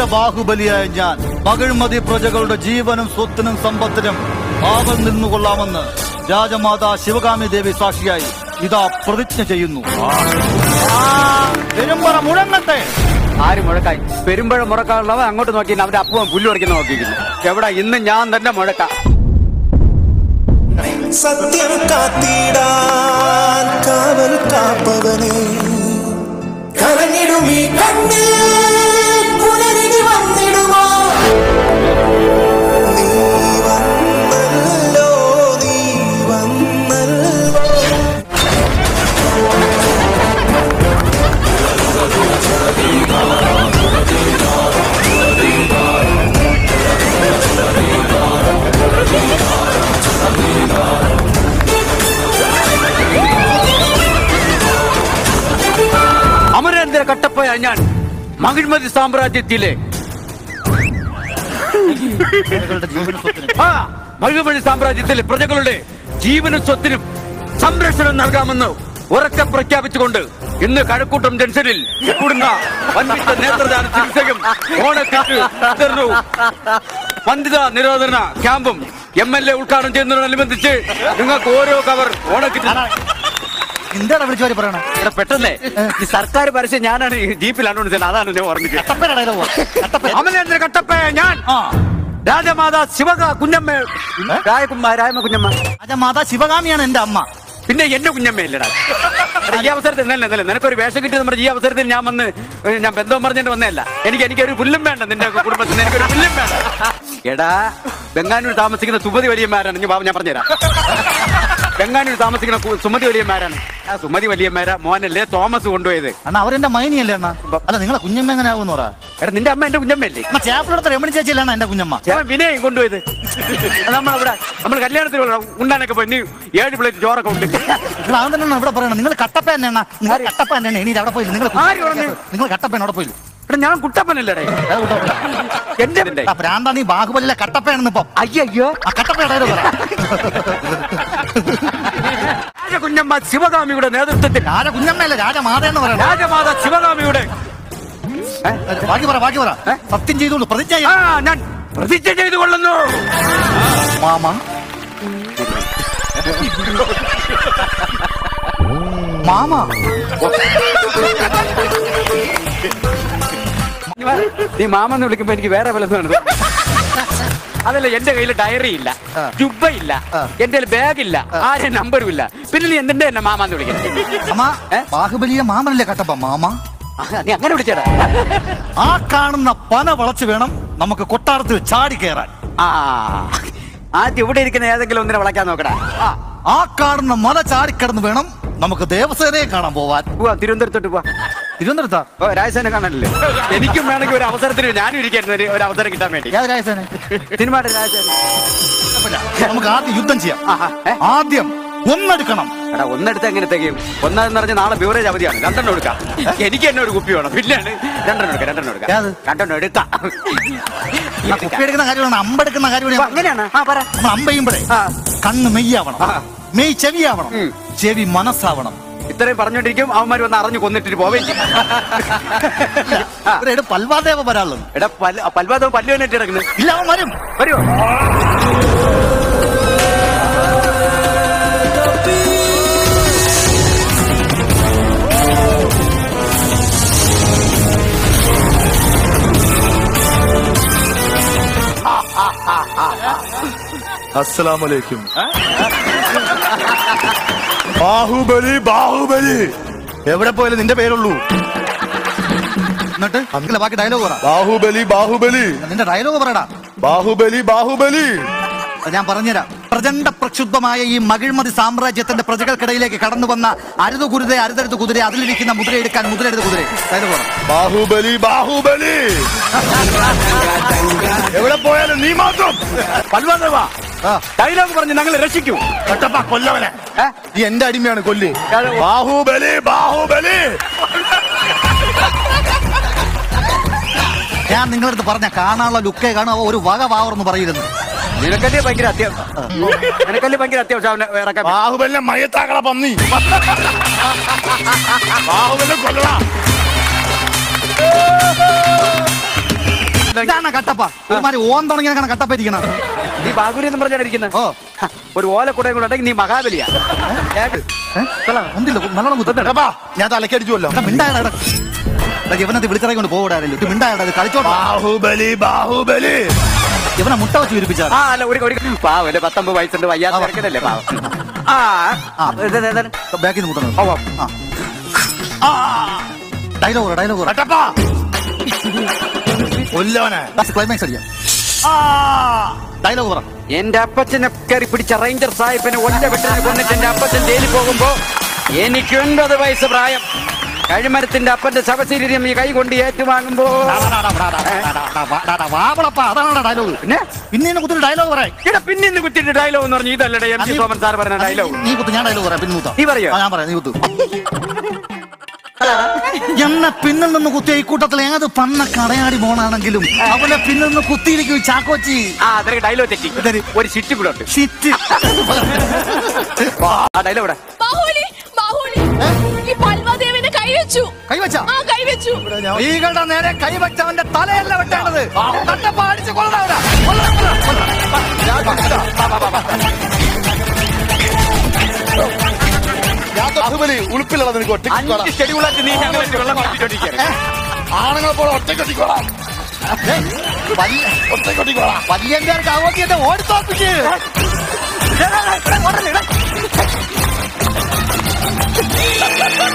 ബാഹുബലിയായ ഞാൻ മകിഴ്മതി പ്രജകളുടെ ജീവനും സ്വത്തിനും സമ്പത്തിനും ആവൽ നിന്നുകൊള്ളാമെന്ന് രാജമാതാ ശിവകാമി ദേവി സാക്ഷിയായി ഇതാ പ്രതിജ്ഞ ചെയ്യുന്നു പെരുമ്പറ മുഴങ്ങട്ടെ ആര് മുഴക്കായി പെരുമ്പഴ മുറക്കാനുള്ളവൻ അങ്ങോട്ട് നോക്കി അവന്റെ അപ്പവും പുല്ല് പറിക്കുന്ന നോക്കിക്കുന്നു എവിടെ ഇന്ന് ഞാൻ തന്നെ മുഴക്കാം സത്യം കാത്തിടാൻ കാവൽ കാപ്പവനെ കരഞ്ഞിടും ഈ കണ്ണിൽ പുനരിനി വന്നിടുമോ നീ വന്നല്ലോ നീ വന്നല്ലോ അമരേന്ദ്ര കട്ടപ്പയ ഞാൻ മകിഴ്മതി സാമ്രാജ്യത്തിലെ പ്രജകളുടെ ജീവനും സ്വത്തിനും ആ മകിഴ്മതി സാമ്രാജ്യത്തിലെ പ്രജകളുടെ ജീവനും സ്വത്തിനും സംരക്ഷണം നൽകാമെന്ന് ഉറക്കെ പ്രഖ്യാപിച്ചുകൊണ്ട് ഇന്ന് കഴക്കൂട്ടം ജംഗ്ഷനിൽ കൂടുന്ന വൻപിച്ച നേത്രദാന ചികിത്സയും ഓണക്കിറ്റ് വിതരണവും വന്ധിത നിരോധന ക്യാമ്പും എം എൽ എ ഉദ്ഘാടനം ചെയ്യുന്നതിനോടനുബന്ധിച്ച് നിങ്ങൾക്ക് ഓരോ കവർ ഓണക്കിറ്റ് എന്താണ് വിളിച്ചു വരെ പറയണേ ഇവിടെ പെട്ടെന്നേ ഈ സർക്കാർ പരസ്യം ഞാനാണ് ഈ ജീപ്പിലാണ് കൊണ്ടുവരുന്നത്. അതാണ് ഞാൻ ഓർമ്മിച്ചത് കട്ടപ്പയുടെ ഡയലോഗ് കട്ടപ്പ അമലേന്ദ്ര കട്ടപ്പ ഞാൻ ആ രാജമാതാ ശിവക കുഞ്ഞമ്മ രായകുമ്മ രായമ കുഞ്ഞമ്മ രാജമാതാ ശിവകാമിയാണ് എന്റെ അമ്മ പിന്നെ എന്റെ കുഞ്ഞമ്മയല്ലടാ എടാ, ഈ അവസരത്തിൽ നല്ല നല്ല നിനക്കൊരു വേഷം കിട്ടി നമ്മുടെ ഈ അവസരത്തിൽ ഞാൻ വന്ന് ഏ, ഞാൻ ബന്ധം പറഞ്ഞിട്ട് വന്നതല്ല എനിക്ക് എനിക്കൊരു പുല്ലും വേണ്ട നിന്റെ കുടുംബത്തിന് എനിക്കൊരു പുല്ലും വേണ്ട എടാ ബംഗാനൂർ താമസിക്കുന്ന സുമതി വലിയമാരാണ് ഞാൻ ബാബു ഞാൻ പറഞ്ഞുതരാം ബംഗാനൂർ താമസിക്കുന്ന കു- സുമതി വലിയമാരാണ് ആ സുമതി വലിയമാര മോനല്ലേ തോമസ് കൊണ്ടുപോയത് അണ്ണാ അവരെന്റെ മൈനിയല്ലേ അണ്ണാ അല്ല നിങ്ങളെ കുഞ്ഞമ്മ എങ്ങനെ ആവുന്ന പറ എടാ നിന്റെ അമ്മ എന്റെ കുഞ്ഞമ്മയല്ലേ അമ്മ ചേപ്പിലെടുത്ത രമണി ചേച്ചിയിലാണ് എന്റെ കുഞ്ഞമ്മ അവൻ വിനയം കൊണ്ടുപോയത് നമ്മളവിടെ നമ്മൾ കല്യാണത്തിന് ഉണ്ടാനൊക്കെ പോയി നീ ഏഴ് പ്ലേറ്റ് ചോറൊക്കെ ഉണ്ട് നിങ്ങൾ അവൻ തന്നെയാണ് ഇവിടെ പറയണം നിങ്ങൾ കട്ടപ്പ തന്നെയാണ് നിങ്ങൾ കട്ടപ്പ തന്നെയാണ് ഇനി അവിടെ പോയില്ല നിങ്ങൾ ആര് പറഞ്ഞു? നിങ്ങൾ കട്ടപ്പ അവിടെ പോയില്ല എടാ ഞാൻ കുട്ടപ്പനല്ലേടേ എന്റെ നിന്റെ പ്രാന്താ നീ ബാഹുബലിലെ കട്ടപ്പയാണെന്ന് ഇപ്പം അയ്യോ ആ കട്ടപ്പയുടെ പറ രാജകുഞ്ഞമ്മ ശിവകാമിയുടെ നേതൃത്വത്തിൽ രാജ കുഞ്ഞമ്മയല്ല രാജമാത എന്ന് പറയണം രാജമാത ശിവകാമിയുടെ ഏ? ബാക്കി പറ ബാക്കി പറ ഏ? സത്യം ചെയ്തോളൂ പ്രതിജ്ഞ ആ ചെയ്യ്. ഞാൻ പ്രതിജ്ഞ ചെയ്തു കൊള്ളുന്നു മാമ മാമ നീ മാമെന്ന് വിളിക്കുമ്പോ എനിക്ക് വേറെ വലുതാണ് അതല്ല എന്റെ കയ്യിൽ ഡയറി ഇല്ല ആ. ജുബ ഇല്ല ആ. എന്റെ ബാഗ് ഇല്ല ആരെ നമ്പറും ഇല്ല പിന്നെ നീ എന്തിന്റെ എന്നെ മാമാന്ന് വിളിക്കുന്നത് അമ്മ ഏ? ബാഹുബലിയെ മാമനല്ലേ കട്ടപ്പ മാമ ആ, നീ അങ്ങനെ വിളിച്ചേടാ ആ കാണുന്ന പന വളച്ചു വേണം നമുക്ക് കൊട്ടാരത്തിൽ ചാടി കയറാൻ ആ ആദ്യം ഇവിടെ ഇരിക്കുന്ന ഏതെങ്കിലും ഒന്നിനെ വിളക്കാൻ നോക്കടാ ആ ആ കാണുന്ന മല ചാടിക്കിടന്ന് വേണം നമുക്ക് ദേവസേനയെ കാണാൻ പോവാൻ പോവാ തിരുവനന്തപുരത്തോട്ട് പോവാ തിരുവനന്തപുരത്താ ഓ രാജസേന കാണാനല്ലേ എനിക്കും വേണമെങ്കിൽ ഒരു അവസരത്തിന് ഞാനും ഇരിക്കായിരുന്നു ഒരു- ഒരു അവസരം കിട്ടാൻ വേണ്ടി ഏത് രാജസേന സിനിമയുടെ രാജസേന നമുക്ക് ആദ്യം യുദ്ധം ചെയ്യാം ആഹാ, ഏ? ആദ്യം ഒന്നെടുക്കണം എടാ ഒന്നെടുത്ത് എങ്ങനെ തികയും ഒന്നാന്ന് പറഞ്ഞ നാളെ ബിവറേജ് അവധിയാണ് രണ്ടെണ്ണം എടുക്കാം എനിക്ക് തന്നെ ഒരു കുപ്പി വേണം പിന്നെയാണ് രണ്ടെണ്ണം എടുക്കാം രണ്ടെണ്ണം എടുക്കാം ഏത്? രണ്ടെണ്ണം എടുക്കാം ആ കുപ്പി എടുക്കുന്ന കാര്യമാണ് അമ്പെടുക്കുന്ന അപ്പൊ കാര്യമാണ് അങ്ങനെയാണ് ആ പറ നമ്മൾ അമ്പെയ്യുമ്പോഴേ ആ. കണ്ണ് മെയ്യാവണം ആ. മെയ് ചെവിയാവണം ഉം. ചെവി മനസ്സാവണം ഇത്രയും പറഞ്ഞോണ്ടിരിക്കും അവന്മാർ വന്ന് അറിഞ്ഞു കൊന്നിട്ടിട്ട് പോവേം ചെയ്യും. ആ, ഇവിടെ പൽവാദേവ വരാനുള്ളത് എടാ പല്ല് പൽവാദം പല്ല് വന്നിട്ട് കിടക്കുന്നത് ഇല്ല അവൻ വരും വരുമോ അസ്സലാമലൈക്കും ബാഹുബലി ബാഹുബലി എവിടെ പോയാലും നിന്റെ പേരുള്ളൂ എന്നിട്ട് അങ്കിളെ ബാക്കി ഡയലോഗ് പറ ബാഹുബലി ബാഹുബലി നിന്റെ ഡയലോഗ് പറയടാ ബാഹുബലി ബാഹുബലി അത് ഞാൻ പറഞ്ഞുതരാം പ്രചണ്ഡ പ്രക്ഷുബ്ധമായ ഈ മകിഴ്മതി സാമ്രാജ്യത്തിന്റെ പ്രജകൾക്കിടയിലേക്ക് കടന്നു വന്ന അരുത് കുരുത അരുതരുത് കുതിര അതിലിരിക്കുന്ന മുദ്ര എടുക്കാൻ മുദ്ര എടുത്ത് കുതിര ഡയലോഗ് പറ ബാഹുബലി ബാഹുബലി എവിടെ പോയാലും നീ മാത്രം പൽവാദവാ ആ, ഡയലോഗ് പറഞ്ഞ് ഞങ്ങൾ രക്ഷിക്കൂ കട്ടപ്പ കൊല്ലവനെ ഏ? ഈ എന്റെ അടിമയാണ് കൊല്ലി അത് ബാഹുബലി ബാഹുബലി ഞാൻ നിങ്ങളടുത്ത് പറഞ്ഞ കാണാനുള്ള ലുക്കേ കാണുക ഒരു വക വാവർന്ന് പറയുന്നു നിനക്കല്ലേ ഭയങ്കര അത്യാവശ്യം നിനക്കല്ലേ ഭയങ്കര അത്യാവശ്യം അവനെ ഇറക്കാൻ ബാഹുബലിനെ മയത്താക്കള പന്നി ബാഹുബലി കൊല്ലടാ ഇതാണ് കട്ടപ്പ ഒരുമാതിരി ഓൻ തുടങ്ങിയ കട്ടപ്പ ഇരിക്കണം നീ ബാഗുരി എന്ന് പറഞ്ഞാണ് ഇരിക്കുന്നത് ഓ ഒരു ഓലക്കുടയും കൂടെ ഉണ്ടെങ്കിൽ നീ മഹാബലിയാ ഏ? ഒന്നില്ല നല്ലോണം കുത്തുന്നുണ്ട് എടാ, ഞാൻ തലക്കടിച്ചുവല്ലോ മിണ്ടായടാ ഇവനത് വിളിച്ചിറങ്ങി കൊണ്ട് പോകൂടാറില്ല ഇത് മിണ്ടായടാ ഇത് കളിച്ചോട്ടാ ബാഹുബലി ബാഹുബലി ഇവനെ മുട്ട വെച്ച് വിരിപ്പിച്ചാ ആ അല്ല ഒരു ഒരു പാവല്ലേ പത്തൊമ്പത് വയസ്സുണ്ട് വയ്യാത്ത തിരക്കനല്ലേ പാവം ആ ആ, ഇത് ഇത് ഇത്. ബാക്കിൽ നിന്ന് മുട്ടണം ഓ, ഓ. ഡയലോഗ് ഡയലോഗ് കട്ടപ്പാ കൊല്ലവനെ ക്ലൈമാക്സ് അടിക്കാം ഡയലോഗ് പറ എന്റെ അപ്പച്ചനെ കയറി പിടിച്ച റേഞ്ചർ സാഹിബിനെ ഒറ്റ വെട്ടിനെ കൊന്നിട്ട് എന്റെ അപ്പച്ചൻ ജയിലിൽ പോകുമ്പോ എനിക്ക് ഒൻപത് വയസ്സ് പ്രായം കഴിമരത്തിന്റെ അപ്പന്റെ ശവശരീരം ഈ കൈ കൊണ്ട് ഏറ്റുവാങ്ങുമ്പോ വാവളപ്പ അതാണ് ഡയലോഗ് പിന്നെ പിന്നെ എന്നെ കുത്തിന് ഡയലോഗ് പറയാം ഇവിടെ പിന്നെ ഇന്ന് കുത്തിട്ട് ഡയലോഗ് എന്ന് പറഞ്ഞു ഇതല്ലേ എം ജി സോമൻ സാർ പറഞ്ഞ ഡയലോഗ് നീ കുത്ത് ഞാൻ ഡയലോഗ് പറയാം പിന്നെ കുത്താം നീ പറയോ? ആ, ഞാൻ പറയാം നീ കുത്തു എന്നെ പിന്നിൽ നിന്ന് കുത്തിയ ഈ കൂട്ടത്തിൽ ഏത് പന്ന കടയാടി മോണാണെങ്കിലും അവനെ പിന്നിൽ നിന്ന് കുത്തിയിരിക്കും ഈ ചാക്കോച്ചി ആ അതൊരു ഡയലോഗ് തെറ്റി ഇതൊരു- ഒരു സിറ്റ് കൂടെ ഉണ്ട് ഷിറ്റ് ആ ഡയലോഗ് ഇവിടെ ബാഹുലി ബാഹുലി ഈ പൽവാദേവിനെ കൈവച്ചു കൈവച്ച ആ കൈവച്ചു സ്ത്രീകളുടെ നേരെ കൈവച്ചവന്റെ തലയല്ല വെട്ടേണ്ടത് തട്ടപ്പ അടിച്ച് കൊല്ലണം അവനെ. കൊല്ലണം, കൊല്ലണം, ഞാൻ ബാഹുബലി ഉളുപ്പിലുള്ള നിനക്ക് ഒറ്റയ്ക്ക് അഞ്ച് ഷെഡ്യൂളായിട്ട് നീ ഞങ്ങളെ വെള്ളം കുടിച്ചോണ്ടിരിക്കുകയാണ് ആണുങ്ങളെ പോലെ ഒറ്റയ്ക്കൊട്ടിക്കോളാം കൊല്ലണം. വലിയ- ഒറ്റയ്ക്കൊട്ടിക്കോളാം വലിയങ്കാർക്ക് അവധിയെ ഓടിത്തോപ്പിച്ച് ഓടല്ലേ, ഇവിടെ.